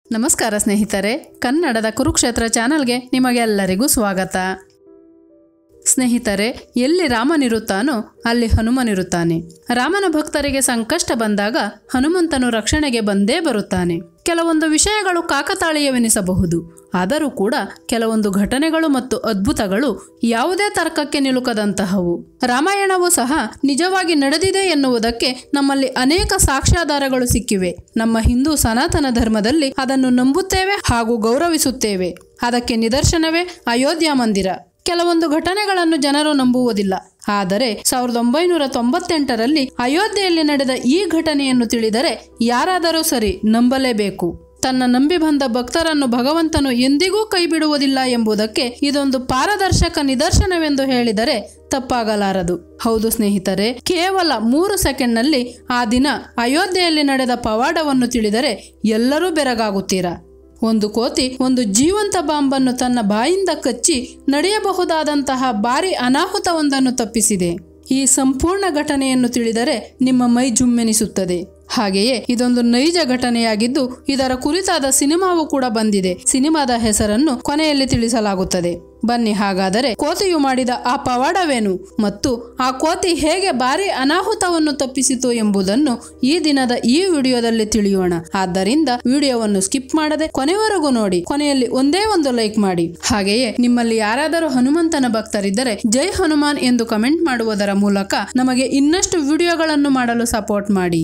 ನಮಸ್ಕಾರ ಸ್ನೇಹಿತರೆ ಕನ್ನಡದ ಕುರುಕ್ಷೇತ್ರ ಚಾನಲ್ಗೆ ನಿಮಗೆಲ್ಲರಿಗೂ ಸ್ವಾಗತ ಸ್ನೇಹಿತರೆ ಎಲ್ಲಿ ರಾಮನಿರುತ್ತಾನೋ ಅಲ್ಲಿ ಹನುಮನಿರುತ್ತಾನೆ ರಾಮನ ಭಕ್ತರಿಗೆ ಸಂಕಷ್ಟ ಬಂದಾಗ ಹನುಮಂತನು ರಕ್ಷಣೆಗೆ ಬಂದೇ ಬರುತ್ತಾನೆ ಕೆಲವೊಂದು ವಿಷಯಗಳು ಕಾಕತಾಳೀಯವೆನಿಸಬಹುದು ಆದರೂ ಕೂಡ ಕೆಲವೊಂದು ಘಟನೆಗಳು ಮತ್ತು ಅದ್ಭುತಗಳು ಯಾವುದೇ ತರ್ಕಕ್ಕೆ ನಿಲುಕದಂತಹವು ರಾಮಾಯಣವೂ ಸಹ ನಿಜವಾಗಿ ನಡೆದಿದೆ ಎನ್ನುವುದಕ್ಕೆ ನಮ್ಮಲ್ಲಿ ಅನೇಕ ಸಾಕ್ಷ್ಯಾಧಾರಗಳು ಸಿಕ್ಕಿವೆ ನಮ್ಮ ಹಿಂದೂ ಸನಾತನ ಧರ್ಮದಲ್ಲಿ ಅದನ್ನು ನಂಬುತ್ತೇವೆ ಹಾಗೂ ಗೌರವಿಸುತ್ತೇವೆ ಅದಕ್ಕೆ ನಿದರ್ಶನವೇ ಅಯೋಧ್ಯ ಮಂದಿರ ಕೆಲವೊಂದು ಘಟನೆಗಳನ್ನು ಜನರು ನಂಬುವುದಿಲ್ಲ ಆದರೆ ಸಾವಿರದ ಒಂಬೈನೂರ ತೊಂಬತ್ತೆಂಟರಲ್ಲಿ ಅಯೋಧ್ಯೆಯಲ್ಲಿ ನಡೆದ ಈ ಘಟನೆಯನ್ನು ತಿಳಿದರೆ ಯಾರಾದರೂ ಸರಿ ನಂಬಲೇಬೇಕು ತನ್ನ ನಂಬಿ ಬಂದ ಭಕ್ತರನ್ನು ಭಗವಂತನು ಎಂದಿಗೂ ಕೈಬಿಡುವುದಿಲ್ಲ ಎಂಬುದಕ್ಕೆ ಇದೊಂದು ಪಾರದರ್ಶಕ ನಿದರ್ಶನವೆಂದು ಹೇಳಿದರೆ ತಪ್ಪಾಗಲಾರದು ಹೌದು ಸ್ನೇಹಿತರೆ ಕೇವಲ ಮೂರು ಸೆಕೆಂಡ್ನಲ್ಲಿ ಆ ದಿನ ಅಯೋಧ್ಯೆಯಲ್ಲಿ ನಡೆದ ಪವಾಡವನ್ನು ತಿಳಿದರೆ ಎಲ್ಲರೂ ಬೆರಗಾಗುತ್ತೀರಾ ಒಂದು ಕೋತಿ ಒಂದು ಜೀವಂತ ಬಾಂಬನ್ನು ತನ್ನ ಬಾಯಿಂದ ಕಚ್ಚಿ ನಡೆಯಬಹುದಾದಂತಹ ಭಾರಿ ಅನಾಹುತವೊಂದನ್ನು ತಪ್ಪಿಸಿದೆ ಈ ಸಂಪೂರ್ಣ ಘಟನೆಯನ್ನು ತಿಳಿದರೆ ನಿಮ್ಮ ಮೈ ಜುಮ್ಮೆನಿಸುತ್ತದೆ ಹಾಗೆಯೇ ಇದೊಂದು ನೈಜ ಘಟನೆಯಾಗಿದ್ದು ಇದರ ಕುರಿತಾದ ಸಿನಿಮಾವು ಕೂಡ ಬಂದಿದೆ ಸಿನಿಮಾದ ಹೆಸರನ್ನು ಕೊನೆಯಲ್ಲಿ ತಿಳಿಸಲಾಗುತ್ತದೆ ಬನ್ನಿ ಹಾಗಾದರೆ ಕೋತಿಯು ಮಾಡಿದ ಆ ಪವಾಡವೇನು ಮತ್ತು ಆ ಕೋತಿ ಹೇಗೆ ಭಾರಿ ಅನಾಹುತವನ್ನು ತಪ್ಪಿಸಿತು ಎಂಬುದನ್ನು ಈ ದಿನದ ಈ ವಿಡಿಯೋದಲ್ಲಿ ತಿಳಿಯೋಣ ಆದ್ದರಿಂದ ವಿಡಿಯೋವನ್ನು ಸ್ಕಿಪ್ ಮಾಡದೆ ಕೊನೆವರೆಗೂ ನೋಡಿ ಕೊನೆಯಲ್ಲಿ ಒಂದೇ ಒಂದು ಲೈಕ್ ಮಾಡಿ ಹಾಗೆಯೇ ನಿಮ್ಮಲ್ಲಿ ಯಾರಾದರೂ ಹನುಮಂತನ ಭಕ್ತರಿದ್ದರೆ ಜೈ ಹನುಮಾನ್ ಎಂದು ಕಮೆಂಟ್ ಮಾಡುವುದರ ಮೂಲಕ ನಮಗೆ ಇನ್ನಷ್ಟು ವಿಡಿಯೋಗಳನ್ನು ಮಾಡಲು ಸಪೋರ್ಟ್ ಮಾಡಿ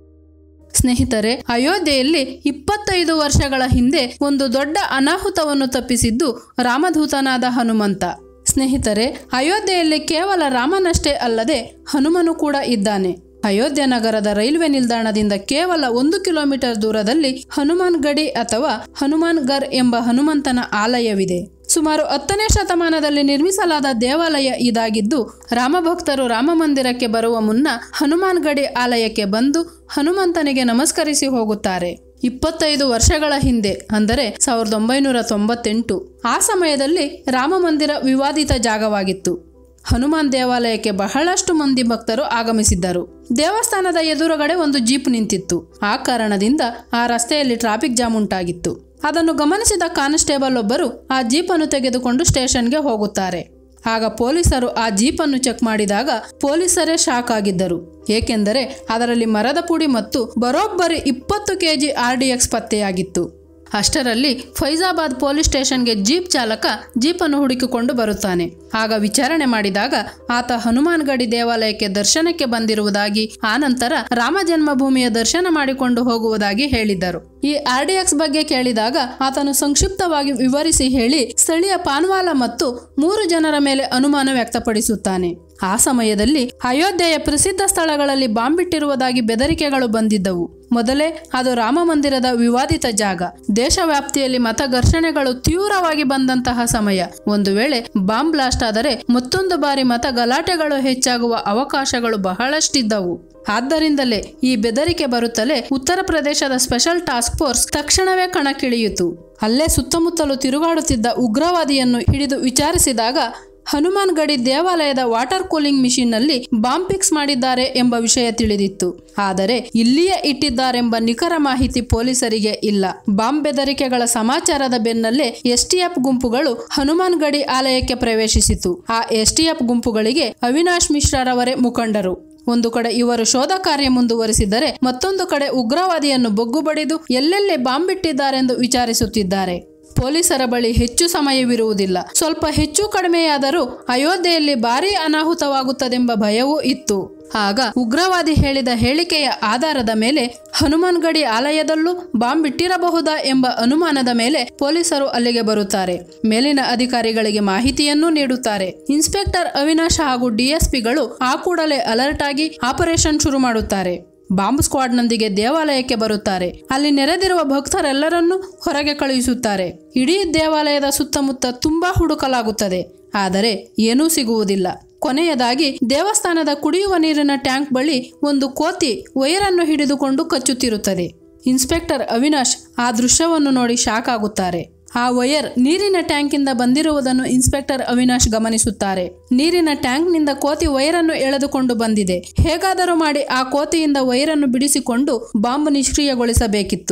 ಸ್ನೇಹಿತರೆ ಅಯೋಧ್ಯೆಯಲ್ಲಿ ಇಪ್ಪತ್ತೈದು ವರ್ಷಗಳ ಹಿಂದೆ ಒಂದು ದೊಡ್ಡ ಅನಾಹುತವನ್ನು ತಪ್ಪಿಸಿದ್ದು ರಾಮದೂತನಾದ ಹನುಮಂತ ಸ್ನೇಹಿತರೆ ಅಯೋಧ್ಯೆಯಲ್ಲಿ ಕೇವಲ ರಾಮನಷ್ಟೇ ಅಲ್ಲದೆ ಹನುಮನು ಕೂಡ ಇದ್ದಾನೆ ಅಯೋಧ್ಯ ನಗರದ ರೈಲ್ವೆ ನಿಲ್ದಾಣದಿಂದ ಕೇವಲ ಒಂದು ಕಿಲೋಮೀಟರ್ ದೂರದಲ್ಲಿ ಹನುಮಾನ್ ಗಡಿ ಅಥವಾ ಹನುಮಾನ್ ಗರ್ ಎಂಬ ಹನುಮಂತನ ಆಲಯವಿದೆ ಸುಮಾರು ಹತ್ತನೇ ಶತಮಾನದಲ್ಲಿ ನಿರ್ಮಿಸಲಾದ ದೇವಾಲಯ ಇದಾಗಿದ್ದು ರಾಮಭಕ್ತರು ರಾಮ ಮಂದಿರಕ್ಕೆ ಬರುವ ಮುನ್ನ ಹನುಮಾನ್ ಗಡಿ ಆಲಯಕ್ಕೆ ಬಂದು ಹನುಮಂತನಿಗೆ ನಮಸ್ಕರಿಸಿ ಹೋಗುತ್ತಾರೆ ಇಪ್ಪತ್ತೈದು ವರ್ಷಗಳ ಹಿಂದೆ ಅಂದರೆ ಸಾವಿರದ ಒಂಬೈನೂರ ತೊಂಬತ್ತೆಂಟು ಆ ಸಮಯದಲ್ಲಿ ರಾಮ ಮಂದಿರ ವಿವಾದಿತ ಜಾಗವಾಗಿತ್ತು ಹನುಮಾನ್ ದೇವಾಲಯಕ್ಕೆ ಬಹಳಷ್ಟು ಮಂದಿ ಭಕ್ತರು ಆಗಮಿಸಿದ್ದರು ದೇವಸ್ಥಾನದ ಎದುರುಗಡೆ ಒಂದು ಜೀಪ್ ನಿಂತಿತ್ತು ಆ ಕಾರಣದಿಂದ ಆ ರಸ್ತೆಯಲ್ಲಿ ಟ್ರಾಫಿಕ್ ಜಾಮ್ ಉಂಟಾಗಿತ್ತು ಅದನ್ನು ಗಮನಿಸಿದ ಕಾನ್ಸ್ಟೇಬಲ್ ಒಬ್ಬರು ಆ ಜೀಪನ್ನು ತೆಗೆದುಕೊಂಡು ಸ್ಟೇಷನ್ಗೆ ಹೋಗುತ್ತಾರೆ ಆಗ ಪೊಲೀಸರು ಆ ಜೀಪನ್ನು ಚೆಕ್ ಮಾಡಿದಾಗ ಪೊಲೀಸರೇ ಶಾಕ್ ಆಗಿದ್ದರು ಏಕೆಂದರೆ ಅದರಲ್ಲಿ ಮರದ ಪುಡಿ ಮತ್ತು ಬರೋಬ್ಬರಿ ಇಪ್ಪತ್ತು ಕೆಜಿ ಆರ್ ಡಿ ಎಕ್ಸ್ ಪತ್ತೆಯಾಗಿತ್ತು ಅಷ್ಟರಲ್ಲಿ ಫೈಜಾಬಾದ್ ಪೊಲೀಸ್ ಸ್ಟೇಷನ್ಗೆ ಜೀಪ್ ಚಾಲಕ ಜೀಪನ್ನು ಹುಡುಕಿಕೊಂಡು ಬರುತ್ತಾನೆ ಆಗ ವಿಚಾರಣೆ ಮಾಡಿದಾಗ ಆತ ಹನುಮಾನ್ ಗಡಿ ದೇವಾಲಯಕ್ಕೆ ದರ್ಶನಕ್ಕೆ ಬಂದಿರುವುದಾಗಿ ಆನಂತರ ರಾಮ ಜನ್ಮಭೂಮಿಯ ದರ್ಶನ ಮಾಡಿಕೊಂಡು ಹೋಗುವುದಾಗಿ ಹೇಳಿದ್ದರು ಈ ಆರ್ ಡಿ ಎಕ್ಸ್ ಬಗ್ಗೆ ಕೇಳಿದಾಗ ಆತನು ಸಂಕ್ಷಿಪ್ತವಾಗಿ ವಿವರಿಸಿ ಹೇಳಿ ಸ್ಥಳೀಯ ಪಾನ್ವಾಲ ಮತ್ತು ಮೂರು ಜನರ ಮೇಲೆ ಅನುಮಾನ ವ್ಯಕ್ತಪಡಿಸುತ್ತಾನೆ ಆ ಸಮಯದಲ್ಲಿ ಅಯೋಧ್ಯೆಯ ಪ್ರಸಿದ್ಧ ಸ್ಥಳಗಳಲ್ಲಿ ಬಾಂಬಿಟ್ಟಿರುವುದಾಗಿ ಬೆದರಿಕೆಗಳು ಬಂದಿದ್ದವು ಮೊದಲೇ ಅದು ರಾಮ ಮಂದಿರದ ವಿವಾದಿತ ಜಾಗ ದೇಶ ವ್ಯಾಪ್ತಿಯಲ್ಲಿ ಮತ ಘರ್ಷಣೆಗಳು ತೀವ್ರವಾಗಿ ಬಂದಂತಹ ಸಮಯ ಒಂದು ವೇಳೆ ಬಾಂಬ್ ಬ್ಲಾಸ್ಟ್ ಆದರೆ ಮತ್ತೊಂದು ಬಾರಿ ಮತ ಗಲಾಟೆಗಳು ಹೆಚ್ಚಾಗುವ ಅವಕಾಶಗಳು ಬಹಳಷ್ಟಿದ್ದವು ಆದ್ದರಿಂದಲೇ ಈ ಬೆದರಿಕೆ ಬರುತ್ತಲೇ ಉತ್ತರ ಪ್ರದೇಶದ ಸ್ಪೆಷಲ್ ಟಾಸ್ಕ್ ಫೋರ್ಸ್ ತಕ್ಷಣವೇ ಕಣಕ್ಕಿಳಿಯಿತು ಅಲ್ಲೇ ಸುತ್ತಮುತ್ತಲು ತಿರುಗಾಡುತ್ತಿದ್ದ ಉಗ್ರವಾದಿಯನ್ನು ಹಿಡಿದು ವಿಚಾರಿಸಿದಾಗ ಹನುಮಾನ್ ಗಡಿ ದೇವಾಲಯದ ವಾಟರ್ ಕೂಲಿಂಗ್ ಮಿಷಿನ್ನಲ್ಲಿ ಬಾಂಬ್ ಫಿಕ್ಸ್ ಮಾಡಿದ್ದಾರೆ ಎಂಬ ವಿಷಯ ತಿಳಿದಿತ್ತು ಆದರೆ ಇಲ್ಲಿಯೇ ಇಟ್ಟಿದ್ದಾರೆಂಬ ನಿಖರ ಮಾಹಿತಿ ಪೊಲೀಸರಿಗೆ ಇಲ್ಲ ಬಾಂಬ್ ಬೆದರಿಕೆಗಳ ಸಮಾಚಾರದ ಬೆನ್ನಲ್ಲೇ ಎಸ್ಟಿಎಫ್ ಗುಂಪುಗಳು ಹನುಮಾನ್ ಗಡಿ ಆಲಯಕ್ಕೆ ಪ್ರವೇಶಿಸಿತು ಆ ಎಸ್ಟಿಎಫ್ ಗುಂಪುಗಳಿಗೆ ಅವಿನಾಶ್ ಮಿಶ್ರಾರವರೇ ಮುಖಂಡರು ಒಂದು ಕಡೆ ಇವರು ಶೋಧ ಕಾರ್ಯ ಮುಂದುವರಿಸಿದರೆ ಮತ್ತೊಂದು ಕಡೆ ಉಗ್ರವಾದಿಯನ್ನು ಬೊಗ್ಗು ಬಡಿದು ಎಲ್ಲೆಲ್ಲಿ ಬಾಂಬ್ ಇಟ್ಟಿದ್ದಾರೆಂದು ವಿಚಾರಿಸುತ್ತಿದ್ದಾರೆ ಪೊಲೀಸರ ಬಳಿ ಹೆಚ್ಚು ಸಮಯವಿರುವುದಿಲ್ಲ ಸ್ವಲ್ಪ ಹೆಚ್ಚು ಕಡಿಮೆಯಾದರೂ ಅಯೋಧ್ಯೆಯಲ್ಲಿ ಭಾರೀ ಅನಾಹುತವಾಗುತ್ತದೆಂಬ ಭಯವೂ ಇತ್ತು ಆಗ ಉಗ್ರವಾದಿ ಹೇಳಿದ ಹೇಳಿಕೆಯ ಆಧಾರದ ಮೇಲೆ ಹನುಮಾನ್ ಗಡಿ ಆಲಯದಲ್ಲೂ ಬಾಂಬ್ ಇಟ್ಟಿರಬಹುದಾ ಎಂಬ ಅನುಮಾನದ ಮೇಲೆ ಪೊಲೀಸರು ಅಲ್ಲಿಗೆ ಬರುತ್ತಾರೆ ಮೇಲಿನ ಅಧಿಕಾರಿಗಳಿಗೆ ಮಾಹಿತಿಯನ್ನೂ ನೀಡುತ್ತಾರೆ ಇನ್ಸ್ಪೆಕ್ಟರ್ ಅವಿನಾಶ್ ಹಾಗೂ ಡಿಎಸ್ಪಿಗಳು ಆ ಕೂಡಲೇ ಅಲರ್ಟ್ ಆಗಿ ಆಪರೇಷನ್ ಶುರು ಮಾಡುತ್ತಾರೆ ಬಾಂಬ್ ಸ್ಕ್ವಾಡ್ನೊಂದಿಗೆ ದೇವಾಲಯಕ್ಕೆ ಬರುತ್ತಾರೆ ಅಲ್ಲಿ ನೆರೆದಿರುವ ಭಕ್ತರೆಲ್ಲರನ್ನೂ ಹೊರಗೆ ಕಳುಹಿಸುತ್ತಾರೆ ಇಡೀ ದೇವಾಲಯದ ಸುತ್ತಮುತ್ತ ತುಂಬಾ ಹುಡುಕಲಾಗುತ್ತದೆ ಆದರೆ ಏನೂ ಸಿಗುವುದಿಲ್ಲ ಕೊನೆಯದಾಗಿ ದೇವಸ್ಥಾನದ ಕುಡಿಯುವ ನೀರಿನ ಟ್ಯಾಂಕ್ ಬಳಿ ಒಂದು ಕೋತಿ ವೈರನ್ನು ಹಿಡಿದುಕೊಂಡು ಕಚ್ಚುತ್ತಿರುತ್ತದೆ ಇನ್ಸ್ಪೆಕ್ಟರ್ ಅವಿನಾಶ್ ಆ ದೃಶ್ಯವನ್ನು ನೋಡಿ ಶಾಕ್ ಆಗುತ್ತಾರೆ ಆ ವೈರ್ ನೀರಿನ ಟ್ಯಾಂಕಿಂದ ಬಂದಿರುವುದನ್ನು ಇನ್ಸ್ಪೆಕ್ಟರ್ ಅವಿನಾಶ್ ಗಮನಿಸುತ್ತಾರೆ ನೀರಿನ ಟ್ಯಾಂಕ್ನಿಂದ ಕೋತಿ ವೈರನ್ನು ಎಳೆದುಕೊಂಡು ಬಂದಿದೆ ಹೇಗಾದರೂ ಮಾಡಿ ಆ ಕೋತಿಯಿಂದ ವೈರನ್ನು ಬಿಡಿಸಿಕೊಂಡು ಬಾಂಬ್ ನಿಷ್ಕ್ರಿಯಗೊಳಿಸಬೇಕಿತ್ತು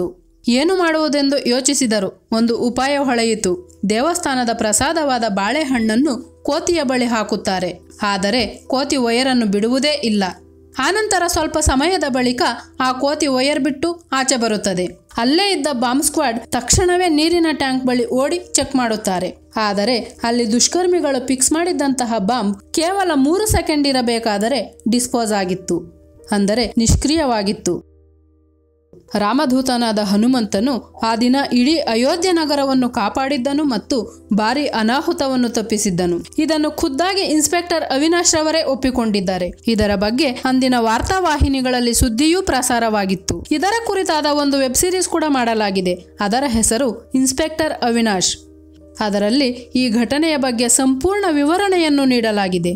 ಏನು ಮಾಡುವುದೆಂದು ಯೋಚಿಸಿದರು ಒಂದು ಉಪಾಯ ಹೊಳೆಯಿತು ದೇವಸ್ಥಾನದ ಪ್ರಸಾದವಾದ ಬಾಳೆಹಣ್ಣನ್ನು ಕೋತಿಯ ಬಳಿ ಹಾಕುತ್ತಾರೆ ಆದರೆ ಕೋತಿ ವಯರನ್ನು ಬಿಡುವುದೇ ಇಲ್ಲ ಆನಂತರ ಸ್ವಲ್ಪ ಸಮಯದ ಬಳಿಕ ಆ ಕೋತಿ ವಯರ್ ಬಿಟ್ಟು ಆಚೆ ಬರುತ್ತದೆ ಅಲ್ಲೇ ಇದ್ದ ಬಾಂಬ್ ಸ್ಕ್ವಾಡ್ ತಕ್ಷಣವೇ ನೀರಿನ ಟ್ಯಾಂಕ್ ಬಳಿ ಓಡಿ ಚೆಕ್ ಮಾಡುತ್ತಾರೆ ಆದರೆ ಅಲ್ಲಿ ದುಷ್ಕರ್ಮಿಗಳು ಫಿಕ್ಸ್ ಮಾಡಿದ್ದಂತಹ ಬಾಂಬ್ ಕೇವಲ ಮೂರು ಸೆಕೆಂಡ್ ಇರಬೇಕಾದರೆ ಡಿಸ್ಪೋಸ್ ಆಗಿತ್ತು ಅಂದರೆ ನಿಷ್ಕ್ರಿಯವಾಗಿತ್ತು ರಾಮದೂತನಾದ ಹನುಮಂತನು ಆ ದಿನ ಇಡೀ ಅಯೋಧ್ಯ ನಗರವನ್ನು ಕಾಪಾಡಿದ್ದನು ಮತ್ತು ಭಾರಿ ಅನಾಹುತವನ್ನು ತಪ್ಪಿಸಿದ್ದನು ಇದನ್ನು ಖುದ್ದಾಗಿ ಇನ್ಸ್ಪೆಕ್ಟರ್ ಅವಿನಾಶ್ ರವರೇ ಒಪ್ಪಿಕೊಂಡಿದ್ದಾರೆ ಇದರ ಬಗ್ಗೆ ಅಂದಿನ ವಾರ್ತಾವಾಹಿನಿಗಳಲ್ಲಿ ಸುದ್ದಿಯೂ ಪ್ರಸಾರವಾಗಿತ್ತು ಇದರ ಕುರಿತಾದ ಒಂದು ವೆಬ್ ಸಿರೀಸ್ ಕೂಡ ಮಾಡಲಾಗಿದೆ ಅದರ ಹೆಸರು ಇನ್ಸ್ಪೆಕ್ಟರ್ ಅವಿನಾಶ್ ಅದರಲ್ಲಿ ಈ ಘಟನೆಯ ಬಗ್ಗೆ ಸಂಪೂರ್ಣ ವಿವರಣೆಯನ್ನು ನೀಡಲಾಗಿದೆ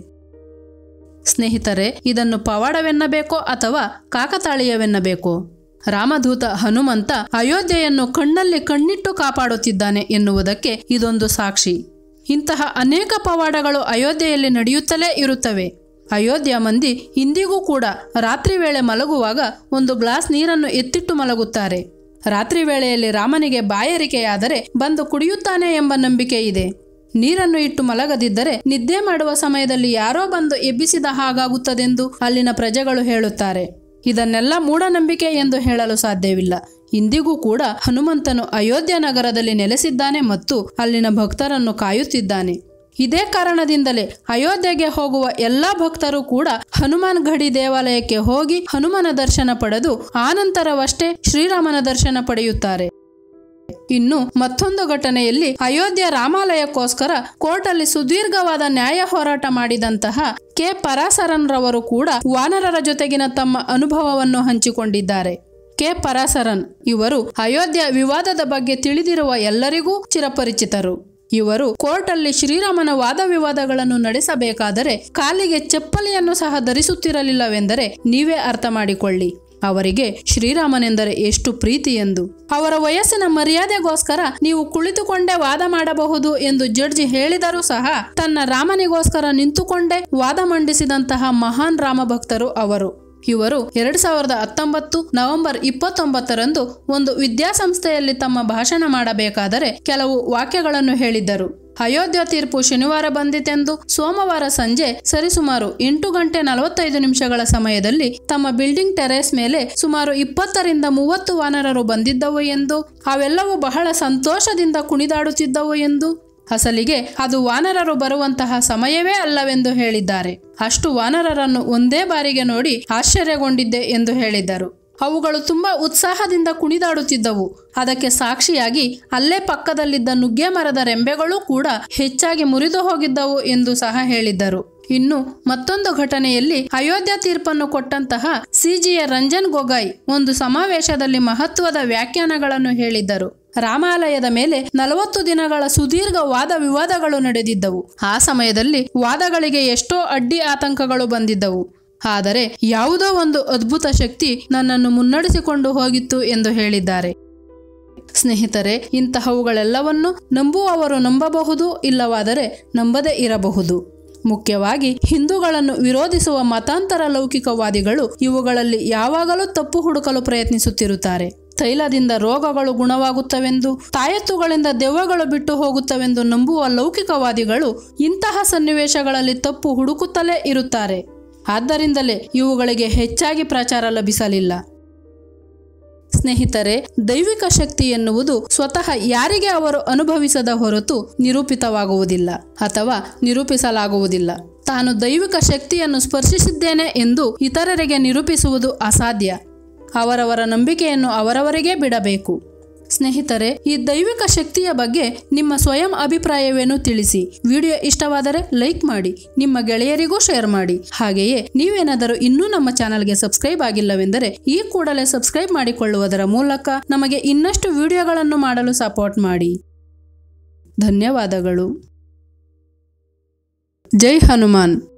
ಸ್ನೇಹಿತರೆ ಇದನ್ನು ಪವಾಡವೆನ್ನಬೇಕೋ ಅಥವಾ ಕಾಕತಾಳೀಯವೆನ್ನಬೇಕೋ ರಾಮದೂತ ಹನುಮಂತ ಅಯೋಧ್ಯೆಯನ್ನು ಕಣ್ಣಲ್ಲಿ ಕಣ್ಣಿಟ್ಟು ಕಾಪಾಡುತ್ತಿದ್ದಾನೆ ಎನ್ನುವುದಕ್ಕೆ ಇದೊಂದು ಸಾಕ್ಷಿ ಇಂತಹ ಅನೇಕ ಪವಾಡಗಳು ಅಯೋಧ್ಯೆಯಲ್ಲಿ ನಡೆಯುತ್ತಲೇ ಇರುತ್ತವೆ ಅಯೋಧ್ಯ ಮಂದಿ ಇಂದಿಗೂ ಕೂಡ ರಾತ್ರಿ ವೇಳೆ ಮಲಗುವಾಗ ಒಂದು ಗ್ಲಾಸ್ ನೀರನ್ನು ಎತ್ತಿಟ್ಟು ಮಲಗುತ್ತಾರೆ ರಾತ್ರಿ ವೇಳೆಯಲ್ಲಿ ರಾಮನಿಗೆ ಬಾಯಾರಿಕೆಯಾದರೆ ಬಂದು ಕುಡಿಯುತ್ತಾನೆ ಎಂಬ ನಂಬಿಕೆ ಇದೆ ನೀರನ್ನು ಇಟ್ಟು ಮಲಗದಿದ್ದರೆ ನಿದ್ದೆ ಮಾಡುವ ಸಮಯದಲ್ಲಿ ಯಾರೋ ಬಂದು ಎಬ್ಬಿಸಿದ ಹಾಗಾಗುತ್ತದೆಂದು ಅಲ್ಲಿನ ಪ್ರಜೆಗಳು ಹೇಳುತ್ತಾರೆ ಇದನ್ನೆಲ್ಲ ಮೂಢನಂಬಿಕೆ ಎಂದು ಹೇಳಲು ಸಾಧ್ಯವಿಲ್ಲ ಇಂದಿಗೂ ಕೂಡ ಹನುಮಂತನು ಅಯೋಧ್ಯ ನಗರದಲ್ಲಿ ನೆಲೆಸಿದ್ದಾನೆ ಮತ್ತು ಅಲ್ಲಿನ ಭಕ್ತರನ್ನು ಕಾಯುತ್ತಿದ್ದಾನೆ ಇದೇ ಕಾರಣದಿಂದಲೇ ಅಯೋಧ್ಯೆಗೆ ಹೋಗುವ ಎಲ್ಲ ಭಕ್ತರು ಕೂಡ ಹನುಮಾನ್ ಗಡಿ ದೇವಾಲಯಕ್ಕೆ ಹೋಗಿ ಹನುಮನ ದರ್ಶನ ಪಡೆದು ಆನಂತರವಷ್ಟೇ ಶ್ರೀರಾಮನ ದರ್ಶನ ಪಡೆಯುತ್ತಾರೆ ಇನ್ನು ಮತ್ತೊಂದು ಘಟನೆಯಲ್ಲಿ ಅಯೋಧ್ಯ ರಾಮಾಲಯಕ್ಕೋಸ್ಕರ ಕೋರ್ಟಲ್ಲಿ ಸುದೀರ್ಘವಾದ ನ್ಯಾಯ ಹೋರಾಟ ಮಾಡಿದಂತಹ ಕೆ ಪರಾಸರನ್ ರವರು ಕೂಡ ವಾನರರ ಜೊತೆಗಿನ ತಮ್ಮ ಅನುಭವವನ್ನು ಹಂಚಿಕೊಂಡಿದ್ದಾರೆ ಕೆ ಪರಾಸರನ್ ಇವರು ಅಯೋಧ್ಯ ವಿವಾದದ ಬಗ್ಗೆ ತಿಳಿದಿರುವ ಎಲ್ಲರಿಗೂ ಚಿರಪರಿಚಿತರು ಇವರು ಕೋರ್ಟಲ್ಲಿ ಶ್ರೀರಾಮನ ವಾದ ವಿವಾದಗಳನ್ನು ನಡೆಸಬೇಕಾದರೆ ಕಾಲಿಗೆ ಚಪ್ಪಲಿಯನ್ನು ಸಹ ಧರಿಸುತ್ತಿರಲಿಲ್ಲವೆಂದರೆ ನೀವೇ ಅರ್ಥ ಮಾಡಿಕೊಳ್ಳಿ ಅವರಿಗೆ ಶ್ರೀರಾಮನೆಂದರೆ ಎಷ್ಟು ಪ್ರೀತಿ ಎಂದು ಅವರ ವಯಸ್ಸಿನ ಮರ್ಯಾದೆಗೋಸ್ಕರ ನೀವು ಕುಳಿತುಕೊಂಡೇ ವಾದ ಮಾಡಬಹುದು ಎಂದು ಜಡ್ಜಿ ಹೇಳಿದರೂ ಸಹ ತನ್ನ ರಾಮನಿಗೋಸ್ಕರ ನಿಂತುಕೊಂಡೇ ವಾದ ಮಂಡಿಸಿದಂತಹ ಮಹಾನ್ ರಾಮ ಭಕ್ತರು ಅವರು ಇವರು ಎರಡ್ ಸಾವಿರದ ಹತ್ತೊಂಬತ್ತು ನವೆಂಬರ್ ಇಪ್ಪತ್ತೊಂಬತ್ತರಂದು ಒಂದು ವಿದ್ಯಾಸಂಸ್ಥೆಯಲ್ಲಿ ತಮ್ಮ ಭಾಷಣ ಮಾಡಬೇಕಾದರೆ ಕೆಲವು ವಾಕ್ಯಗಳನ್ನು ಹೇಳಿದ್ದರು ಅಯೋಧ್ಯ ತೀರ್ಪು ಶನಿವಾರ ಬಂದಿತೆಂದು ಸೋಮವಾರ ಸಂಜೆ ಸರಿಸುಮಾರು ಎಂಟು ಗಂಟೆ ನಲವತ್ತೈದು ನಿಮಿಷಗಳ ಸಮಯದಲ್ಲಿ ತಮ್ಮ ಬಿಲ್ಡಿಂಗ್ ಟೆರೇಸ್ ಮೇಲೆ ಸುಮಾರು ಇಪ್ಪತ್ತರಿಂದ ಮೂವತ್ತು ವಾನರರು ಬಂದಿದ್ದವು ಎಂದು ಅವೆಲ್ಲವೂ ಬಹಳ ಸಂತೋಷದಿಂದ ಕುಣಿದಾಡುತ್ತಿದ್ದವು ಎಂದು ಅಸಲಿಗೆ ಅದು ವಾನರರು ಬರುವಂತಹ ಸಮಯವೇ ಅಲ್ಲವೆಂದು ಹೇಳಿದ್ದಾರೆ ಅಷ್ಟು ವಾನರರನ್ನು ಒಂದೇ ಬಾರಿಗೆ ನೋಡಿ ಆಶ್ಚರ್ಯಗೊಂಡಿದ್ದೆ ಎಂದು ಹೇಳಿದ್ದರು ಅವುಗಳು ತುಂಬಾ ಉತ್ಸಾಹದಿಂದ ಕುಣಿದಾಡುತ್ತಿದ್ದವು ಅದಕ್ಕೆ ಸಾಕ್ಷಿಯಾಗಿ ಅಲ್ಲೇ ಪಕ್ಕದಲ್ಲಿದ್ದ ನುಗ್ಗೆ ಮರದ ರೆಂಬೆಗಳೂ ಕೂಡ ಹೆಚ್ಚಾಗಿ ಮುರಿದು ಹೋಗಿದ್ದವು ಎಂದು ಸಹ ಹೇಳಿದ್ದರು ಇನ್ನು ಮತ್ತೊಂದು ಘಟನೆಯಲ್ಲಿ ಅಯೋಧ್ಯ ತೀರ್ಪನ್ನು ಕೊಟ್ಟಂತಹ ಸಿಜಿಯ ರಂಜನ್ ಗೊಗಾಯ್ ಒಂದು ಸಮಾವೇಶದಲ್ಲಿ ಮಹತ್ವದ ವ್ಯಾಖ್ಯಾನಗಳನ್ನು ಹೇಳಿದ್ದರು ರಾಮಾಲಯದ ಮೇಲೆ ನಲವತ್ತು ದಿನಗಳ ಸುದೀರ್ಘ ವಾದ ವಿವಾದಗಳು ನಡೆದಿದ್ದವು ಆ ಸಮಯದಲ್ಲಿ ವಾದಗಳಿಗೆ ಎಷ್ಟೋ ಅಡ್ಡಿ ಆತಂಕಗಳು ಬಂದಿದ್ದವು ಆದರೆ ಯಾವುದೋ ಒಂದು ಅದ್ಭುತ ಶಕ್ತಿ ನನ್ನನ್ನು ಮುನ್ನಡೆಸಿಕೊಂಡು ಹೋಗಿತ್ತು ಎಂದು ಹೇಳಿದ್ದಾರೆ ಸ್ನೇಹಿತರೆ ಇಂತಹವುಗಳೆಲ್ಲವನ್ನು ನಂಬುವವರು ನಂಬಬಹುದು ಇಲ್ಲವಾದರೆ ನಂಬದೇ ಇರಬಹುದು ಮುಖ್ಯವಾಗಿ ಹಿಂದೂಗಳನ್ನು ವಿರೋಧಿಸುವ ಮತಾಂತರ ಲೌಕಿಕವಾದಿಗಳು ಇವುಗಳಲ್ಲಿ ಯಾವಾಗಲೂ ತಪ್ಪು ಹುಡುಕಲು ಪ್ರಯತ್ನಿಸುತ್ತಿರುತ್ತಾರೆ ತೈಲದಿಂದ ರೋಗಗಳು ಗುಣವಾಗುತ್ತವೆಂದು ತಾಯತ್ತುಗಳಿಂದ ದೆವ್ವಗಳು ಬಿಟ್ಟು ಹೋಗುತ್ತವೆಂದು ನಂಬುವ ಲೌಕಿಕವಾದಿಗಳು ಇಂತಹ ಸನ್ನಿವೇಶಗಳಲ್ಲಿ ತಪ್ಪು ಹುಡುಕುತ್ತಲೇ ಇರುತ್ತಾರೆ ಆದ್ದರಿಂದಲೇ ಇವುಗಳಿಗೆ ಹೆಚ್ಚಾಗಿ ಪ್ರಚಾರ ಲಭಿಸಲಿಲ್ಲ ಸ್ನೇಹಿತರೆ ದೈವಿಕ ಶಕ್ತಿ ಎನ್ನುವುದು ಸ್ವತಃ ಯಾರಿಗೆ ಅವರು ಅನುಭವಿಸದ ಹೊರತು ನಿರೂಪಿತವಾಗುವುದಿಲ್ಲ ಅಥವಾ ನಿರೂಪಿಸಲಾಗುವುದಿಲ್ಲ ತಾನು ದೈವಿಕ ಶಕ್ತಿಯನ್ನು ಸ್ಪರ್ಶಿಸಿದ್ದೇನೆ ಎಂದು ಇತರರಿಗೆ ನಿರೂಪಿಸುವುದು ಅಸಾಧ್ಯ ಅವರವರ ನಂಬಿಕೆಯನ್ನು ಅವರವರಿಗೇ ಬಿಡಬೇಕು ಸ್ನೇಹಿತರೆ ಈ ದೈವಿಕ ಶಕ್ತಿಯ ಬಗ್ಗೆ ನಿಮ್ಮ ಸ್ವಯಂ ಅಭಿಪ್ರಾಯವೇನು ತಿಳಿಸಿ ವಿಡಿಯೋ ಇಷ್ಟವಾದರೆ ಲೈಕ್ ಮಾಡಿ ನಿಮ್ಮ ಗೆಳೆಯರಿಗೂ ಶೇರ್ ಮಾಡಿ ಹಾಗೆಯೇ ನೀವೇನಾದರೂ ಇನ್ನೂ ನಮ್ಮ ಚಾನಲ್ಗೆ ಸಬ್ಸ್ಕ್ರೈಬ್ ಆಗಿಲ್ಲವೆಂದರೆ ಈ ಕೂಡಲೇ ಸಬ್ಸ್ಕ್ರೈಬ್ ಮಾಡಿಕೊಳ್ಳುವುದರ ಮೂಲಕ ನಮಗೆ ಇನ್ನಷ್ಟು ವಿಡಿಯೋಗಳನ್ನು ಮಾಡಲು ಸಪೋರ್ಟ್ ಮಾಡಿ ಧನ್ಯವಾದಗಳು ಜೈ ಹನುಮಾನ್